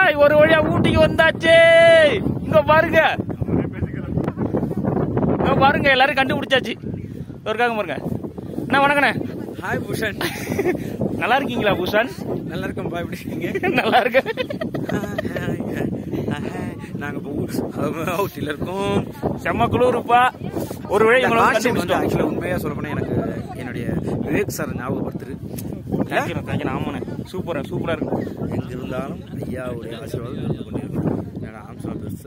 Hi ஒரு வழியா ஊட்டிக்கு வந்தாச்சு இங்க பாருங்க இங்க பாருங்க எல்லாரும் கண்டுபிடிச்சாச்சு இருக்காங்க பாருங்க அண்ணா வணக்கண்ணே ஹாய் பூஷன் நல்லா இருக்கீங்களா பூஷன் நல்லா இருக்கோம்ப்பா எப்படி இருக்கீங்க நல்லா இருக்கு நாங்க இப்போ ஊட்டியில் இருக்கோம் செம்ம குளிருப்பா ஒரு வழி இந்த இவங்களை காட்சி வந்து கண்டுபிடிச்சிட்டோம் ஆக்சுவலாக உண்மையாக சொல்ல போனால் எனக்கு என்னுடைய விவேக் சார் ஞாபகப்படுத்துது தேங்க்யூ தேங்க்யூ ஆமாண்ணே சூப்பரா சூப்பரா இருக்கு எங்க இருந்தாலும் ஐயாவுடைய ஆசீர்வாதம் இருந்து கொண்டிருக்கும் என்னடா ஆம்சா பெருசு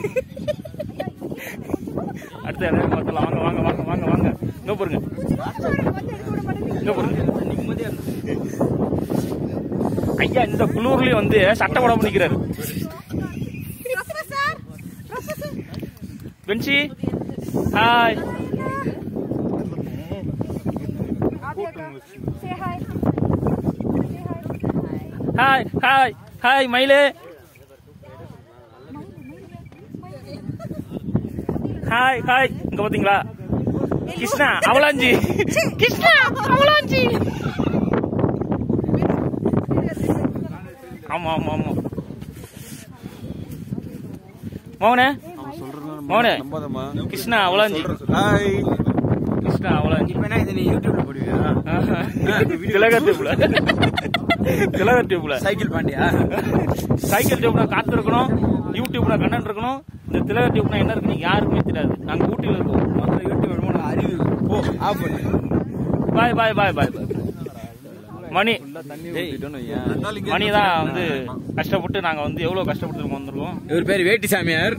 அடுத்து யாராவது பார்த்தலாம் வாங்க வாங்க வாங்க வாங்க வாங்க இங்க பாருங்க இங்க பாருங்க ஐயா இந்த குளூர்லயும் வந்து சட்டை போடாம நிக்கிறாரு பென்சி hi Say hi. Hi hi hi மயிலே ஹாய் ஹாய் இங்க பாத்தீங்களா கிருஷ்ணா அவலாஞ்சி கிருஷ்ணா அவலாஞ்சி ஆமா ஆமா ஆமா மோகனே மோகனே நம்பாதம்மா Krishna Avalanche hi Krishna Avalanche இப்போ என்ன இது நீ யூடியூப்ல போடுவியா திலகர் டியூப்ல திலகர் டியூப்ல சைக்கிள் பாண்டியா சைக்கிள் டியூப்னா காத்து இருக்கணும் யூடியூப்ல கண்ணன் இருக்கணும் இந்த திலகர் டியூப்னா என்ன இருக்குன்னு யாருக்குமே தெரியாது நாங்க ஊட்டியில இருக்கோம் யூடியூப் உனக்கு அறிவு போ ஆஃப் பண்ணு பாய் பாய் பாய் பாய் பாய் மணி மணி தான் வந்து கஷ்டப்பட்டு நாங்க வந்து எவ்வளவு கஷ்டப்பட்டு வந்திருக்கோம் இவர் பேர் வேட்டி சாமியார்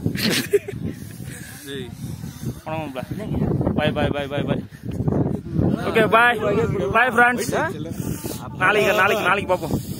வணக்கம் பாய் பாய் பாய் பாய் bye okay bye bye friends நாளைக்கு நாளைக்கு நாளைக்கு பார்ப்போம்